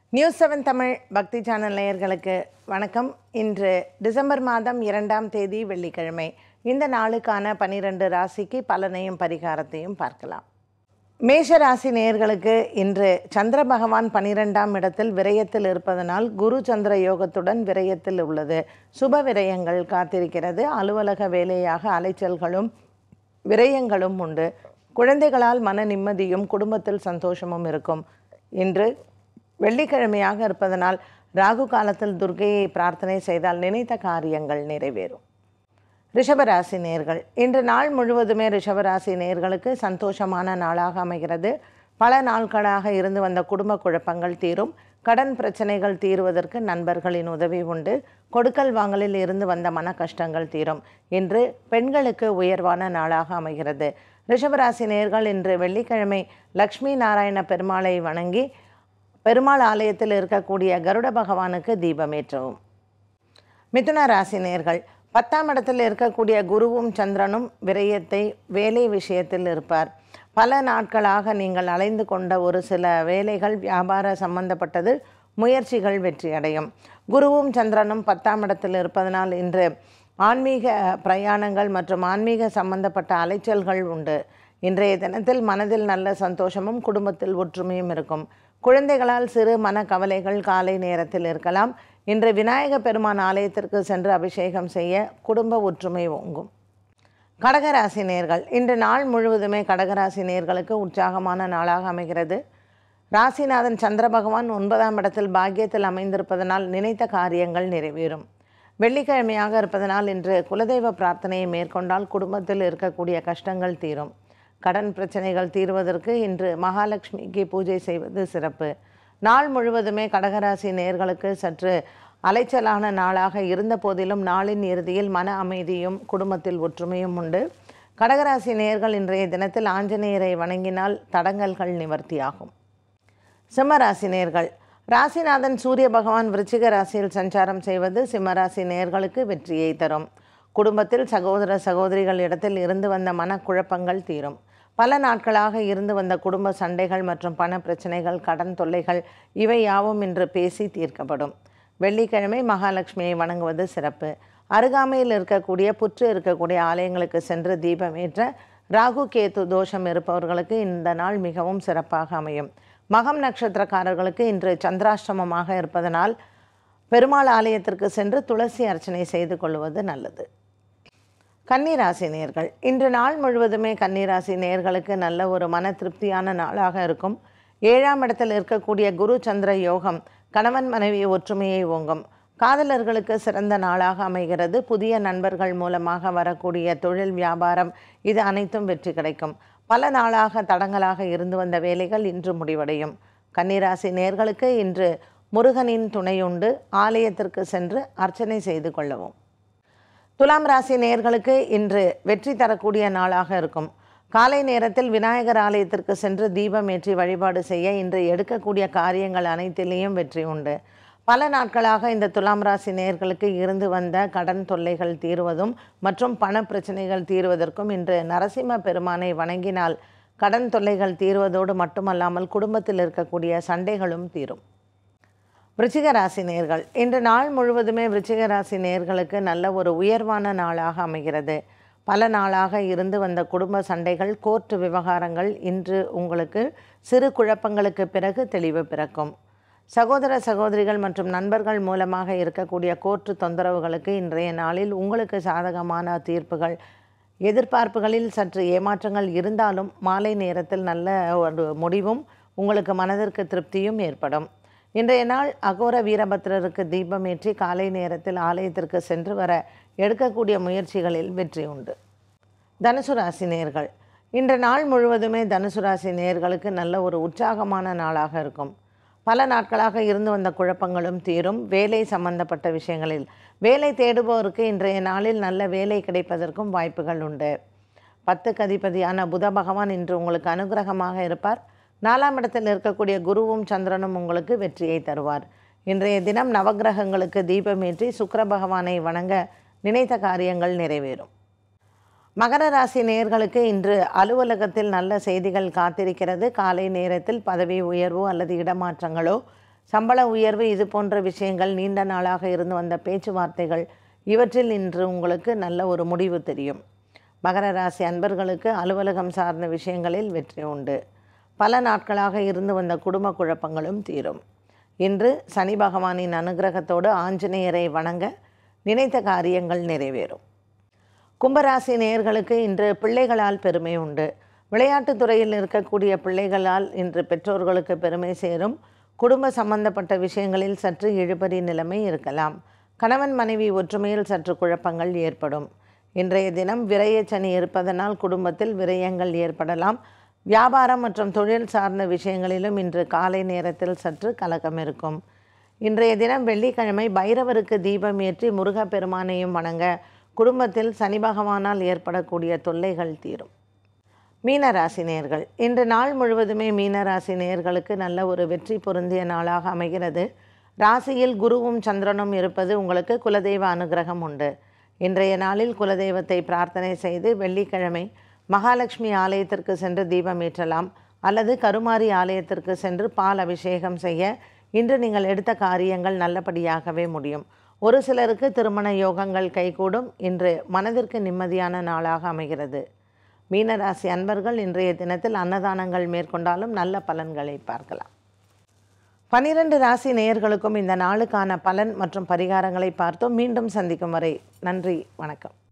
news seven Tamil பக்தி channel நேயர்களுக்கு வணக்கம் இன்று டிசம்பர் மாதம் இரண்டாம் தேதி வெள்ளிக்கிழமை இந்த நாளுக்கான பனிரெண்டு ராசிக்கு பலனையும் பரிகாரத்தையும் பார்க்கலாம் மேஷ ராசி நேயர்களுக்கு இன்று சந்திர பகவான் பனிரெண்டாம் இடத்தில் விரயத்தில் இருப்பதனால் குரு சந்திர யோகத்துடன் விரயத்தில் உள்ளது சுப விரயங்கள் காத்திருக்கிறது அலுவலக வேலையாக அலைச்சல்களும் விரயங்களும் உண்டு குழந்தைகளால் மன நிம்மதியும் குடும்பத்தில் சந்தோஷமும் இருக்கும் இன்று வெள்ளிக்கிழமையாக இருப்பதனால் ராகு காலத்தில் துர்க்கையை பிரார்த்தனை செய்தால் நினைத்த காரியங்கள் நிறைவேறும் ரிஷபராசி நேர்கள் இன்று நாள் முழுவதுமே ரிஷபராசி நேர்களுக்கு சந்தோஷமான நாளாக அமைகிறது பல நாட்களாக இருந்து வந்த குடும்ப குழப்பங்கள் தீரும் கடன் பிரச்சனைகள் தீருவதற்கு நண்பர்களின் உதவி உண்டு கொடுக்கல் வாங்கலில் இருந்து வந்த மன கஷ்டங்கள் தீரும் இன்று பெண்களுக்கு உயர்வான நாளாக அமைகிறது ரிஷபராசி நேர்கள் இன்று வெள்ளிக்கிழமை லக்ஷ்மி நாராயண பெருமாளை வணங்கி பெருமாள் ஆலயத்தில் இருக்கக்கூடிய கருட பகவானுக்கு தீபமேற்றவும் மிதுன ராசி நேர்கள் பத்தாம் இடத்தில் இருக்கக்கூடிய குருவும் சந்திரனும் விரயத்தை வேலை விஷயத்தில் இருப்பார் பல நாட்களாக நீங்கள் அலைந்து கொண்ட ஒரு சில வேலைகள் வியாபார சம்பந்தப்பட்டது முயற்சிகள் வெற்றியடையும் குருவும் சந்திரனும் பத்தாம் இடத்தில் இருப்பதனால் இன்று ஆன்மீக பிரயாணங்கள் மற்றும் ஆன்மீக சம்பந்தப்பட்ட அலைச்சல்கள் உண்டு இன்றைய தினத்தில் மனதில் நல்ல சந்தோஷமும் குடும்பத்தில் ஒற்றுமையும் இருக்கும் குழந்தைகளால் சிறு மன கவலைகள் காலை நேரத்தில் இருக்கலாம் இன்று விநாயக பெருமான் ஆலயத்திற்கு சென்று அபிஷேகம் செய்ய குடும்ப ஒற்றுமை ஓங்கும் கடகராசி நேர்கள் இன்று நாள் முழுவதுமே கடகராசி நேர்களுக்கு உற்சாகமான நாளாக அமைகிறது ராசிநாதன் சந்திர பகவான் ஒன்பதாம் இடத்தில் பாக்கியத்தில் அமைந்திருப்பதனால் நினைத்த காரியங்கள் நிறைவேறும் வெள்ளிக்கிழமையாக இருப்பதனால் இன்று குலதெய்வ பிரார்த்தனையை மேற்கொண்டால் குடும்பத்தில் இருக்கக்கூடிய கஷ்டங்கள் தீரும் கடன் பிரச்சனைகள் தீர்வதற்கு இன்று மகாலட்சுமிக்கு பூஜை செய்வது சிறப்பு நாள் முழுவதுமே கடகராசி நேர்களுக்கு சற்று அலைச்சலான நாளாக இருந்த போதிலும் நாளின் இறுதியில் மன அமைதியும் குடும்பத்தில் ஒற்றுமையும் உண்டு கடகராசி நேர்கள் இன்றைய தினத்தில் ஆஞ்சநேயரை வணங்கினால் தடங்கல்கள் நிவர்த்தியாகும் சிம்மராசி நேர்கள் ராசிநாதன் சூரிய பகவான் விருச்சிக ராசியில் சஞ்சாரம் செய்வது சிம்மராசி நேர்களுக்கு வெற்றியை தரும் குடும்பத்தில் சகோதர சகோதரிகள் இடத்தில் இருந்து வந்த மனக்குழப்பங்கள் தீரும் பல நாட்களாக இருந்து வந்த குடும்ப சண்டைகள் மற்றும் பண பிரச்சனைகள் கடன் தொல்லைகள் இவை யாவும் இன்று பேசி தீர்க்கப்படும் வெள்ளிக்கிழமை மகாலட்சுமியை வணங்குவது சிறப்பு அருகாமையில் இருக்கக்கூடிய புற்று இருக்கக்கூடிய ஆலயங்களுக்கு சென்று தீபம் ஏற்ற ராகு கேது தோஷம் இருப்பவர்களுக்கு இந்த நாள் மிகவும் சிறப்பாக அமையும் மகம் நட்சத்திரக்காரர்களுக்கு இன்று சந்திராஷ்டமமாக இருப்பதனால் பெருமாள் ஆலயத்திற்கு சென்று துளசி அர்ச்சனை செய்து கொள்வது நல்லது கன்னிராசி நேர்கள் இன்று நாள் முழுவதுமே கன்னிராசி நேர்களுக்கு நல்ல ஒரு மன திருப்தியான நாளாக இருக்கும் ஏழாம் இடத்தில் இருக்கக்கூடிய குரு சந்திர யோகம் கணவன் மனைவி ஒற்றுமையை ஓங்கும் காதலர்களுக்கு சிறந்த நாளாக அமைகிறது புதிய நண்பர்கள் மூலமாக வரக்கூடிய தொழில் வியாபாரம் இது அனைத்தும் வெற்றி கிடைக்கும் பல நாளாக தடங்கலாக இருந்து வந்த வேலைகள் இன்று முடிவடையும் கன்னிராசி நேர்களுக்கு இன்று முருகனின் துணையுண்டு ஆலயத்திற்கு சென்று அர்ச்சனை செய்து கொள்ளவும் துலாம் ராசி நேர்களுக்கு இன்று வெற்றி தரக்கூடிய நாளாக இருக்கும் காலை நேரத்தில் விநாயகர் ஆலயத்திற்கு சென்று தீபம் ஏற்றி வழிபாடு செய்ய இன்று எடுக்கக்கூடிய காரியங்கள் அனைத்திலேயும் வெற்றி உண்டு பல நாட்களாக இந்த துலாம் ராசி நேர்களுக்கு இருந்து வந்த கடன் தொல்லைகள் தீர்வதும் மற்றும் பண பிரச்சனைகள் தீர்வதற்கும் இன்று நரசிம்ம பெருமானை வணங்கினால் கடன் தொல்லைகள் தீர்வதோடு மட்டுமல்லாமல் குடும்பத்தில் இருக்கக்கூடிய சண்டைகளும் தீரும் விருச்சிக ராசி நேர்கள் இன்று நாள் முழுவதுமே விருச்சிக ராசி நேர்களுக்கு நல்ல ஒரு உயர்வான நாளாக அமைகிறது பல நாளாக இருந்து வந்த குடும்ப சண்டைகள் கோர்ட்டு விவகாரங்கள் இன்று உங்களுக்கு சிறு குழப்பங்களுக்கு பிறகு தெளிவு பிறக்கும் சகோதர சகோதரிகள் மற்றும் நண்பர்கள் மூலமாக இருக்கக்கூடிய கோர்ட்டு தொந்தரவுகளுக்கு இன்றைய நாளில் உங்களுக்கு சாதகமான தீர்ப்புகள் எதிர்பார்ப்புகளில் சற்று ஏமாற்றங்கள் இருந்தாலும் மாலை நேரத்தில் நல்ல ஒரு முடிவும் உங்களுக்கு மனதிற்கு திருப்தியும் ஏற்படும் இன்றைய நாள் அகோர வீரபத்திரருக்கு தீபமேற்றி காலை நேரத்தில் ஆலயத்திற்கு சென்று வர எடுக்கக்கூடிய முயற்சிகளில் வெற்றி உண்டு தனுசு ராசி நேர்கள் இன்று நாள் முழுவதுமே தனுசு ராசி நேர்களுக்கு நல்ல ஒரு உற்சாகமான நாளாக இருக்கும் பல நாட்களாக இருந்து வந்த குழப்பங்களும் தீரும் வேலை சம்பந்தப்பட்ட விஷயங்களில் வேலை தேடுபவருக்கு இன்றைய நாளில் நல்ல வேலை கிடைப்பதற்கும் வாய்ப்புகள் உண்டு பத்துக்கு அதிபதியான புத பகவான் இன்று உங்களுக்கு அனுகிரகமாக இருப்பார் நாலாம் இடத்தில் இருக்கக்கூடிய குருவும் சந்திரனும் உங்களுக்கு வெற்றியை தருவார் இன்றைய தினம் நவகிரகங்களுக்கு தீபமேற்றி சுக்கிர பகவானை வணங்க நினைத்த காரியங்கள் நிறைவேறும் மகர ராசி நேயர்களுக்கு இன்று அலுவலகத்தில் நல்ல செய்திகள் காத்திருக்கிறது காலை நேரத்தில் பதவி உயர்வோ அல்லது இடமாற்றங்களோ சம்பள உயர்வு இது போன்ற விஷயங்கள் நீண்ட நாளாக இருந்து வந்த பேச்சுவார்த்தைகள் இவற்றில் இன்று உங்களுக்கு நல்ல ஒரு முடிவு தெரியும் மகர ராசி அன்பர்களுக்கு அலுவலகம் சார்ந்த விஷயங்களில் வெற்றி உண்டு பல நாட்களாக இருந்து வந்த குடும்ப குழப்பங்களும் தீரும் இன்று சனி பகவானின் அனுகிரகத்தோடு ஆஞ்சநேயரை வணங்க நினைத்த காரியங்கள் நிறைவேறும் கும்பராசி நேயர்களுக்கு இன்று பிள்ளைகளால் பெருமை உண்டு விளையாட்டுத் துறையில் இருக்கக்கூடிய பிள்ளைகளால் இன்று பெற்றோர்களுக்கு பெருமை சேரும் குடும்ப சம்பந்தப்பட்ட விஷயங்களில் சற்று இழுபறி நிலைமை இருக்கலாம் கணவன் மனைவி ஒற்றுமையில் சற்று குழப்பங்கள் ஏற்படும் இன்றைய தினம் விரயச்சனி இருப்பதனால் குடும்பத்தில் விரயங்கள் ஏற்படலாம் வியாபாரம் மற்றும் தொழில் சார்ந்த விஷயங்களிலும் இன்று காலை நேரத்தில் சற்று கலக்கம் இருக்கும் இன்றைய தினம் வெள்ளிக்கிழமை பைரவருக்கு தீபம் ஏற்றி முருகப்பெருமானையும் வணங்க குடும்பத்தில் சனி பகவானால் ஏற்படக்கூடிய தொல்லைகள் தீரும் மீனராசி நேர்கள் இன்று நாள் முழுவதுமே மீனராசி நேர்களுக்கு நல்ல ஒரு வெற்றி பொருந்திய நாளாக அமைகிறது ராசியில் குருவும் சந்திரனும் இருப்பது உங்களுக்கு குலதெய்வ அனுகிரகம் உண்டு இன்றைய நாளில் குலதெய்வத்தை பிரார்த்தனை செய்து வெள்ளிக்கிழமை மகாலட்சுமி ஆலயத்திற்கு சென்று தீபம் ஏற்றலாம் அல்லது கருமாரி ஆலயத்திற்கு சென்று பால் அபிஷேகம் செய்ய இன்று நீங்கள் எடுத்த காரியங்கள் நல்லபடியாகவே முடியும் ஒரு சிலருக்கு திருமண யோகங்கள் கைகூடும் இன்று மனதிற்கு நிம்மதியான நாளாக அமைகிறது மீனராசி அன்பர்கள் இன்றைய தினத்தில் அன்னதானங்கள் மேற்கொண்டாலும் நல்ல பலன்களை பார்க்கலாம் பனிரெண்டு ராசி நேயர்களுக்கும் இந்த நாளுக்கான பலன் மற்றும் பரிகாரங்களை பார்த்தோம் மீண்டும் சந்திக்கும் வரை நன்றி வணக்கம்